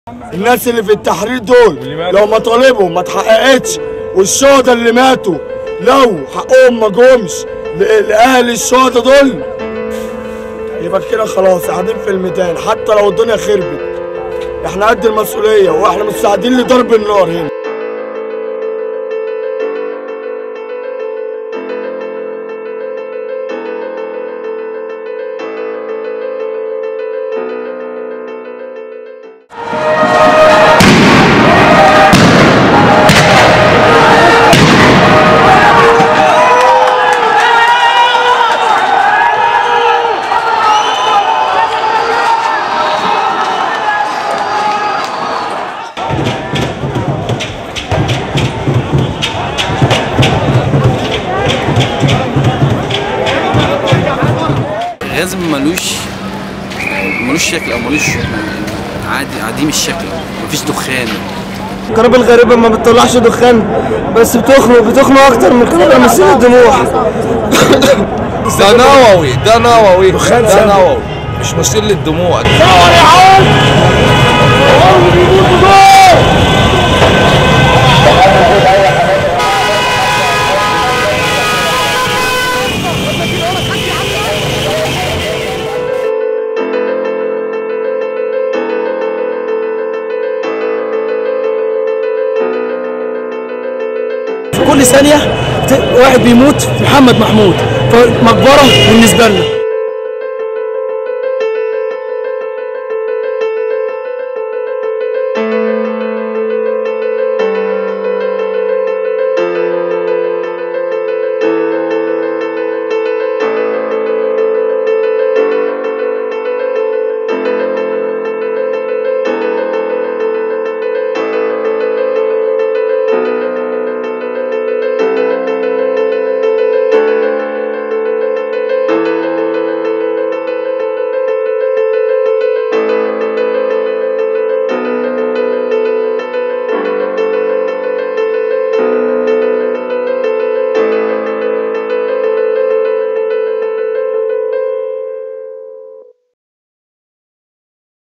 الناس اللي في التحرير دول لو مطالبهم ما اتحققتش والشهداء اللي ماتوا لو حقهم ما جومش ل- لاهل الشهداء دول يبقى كده خلاص قاعدين في الميدان حتى لو الدنيا خربت احنا قد المسؤوليه واحنا مستعدين لضرب النار هنا غاز ملوش ملوش شكل او ملوش عادي عديم الشكل مفيش دخان القنابل الغريبة ما بتطلعش دخان بس بتخنق بتخنق أكتر من القنابل المسيل الدموع ده نووي ده نووي دخان ده سام. نووي مش مسيل للدموع في كل ثانية ت- واحد بيموت محمد محمود فمقبرة بالنسبة لنا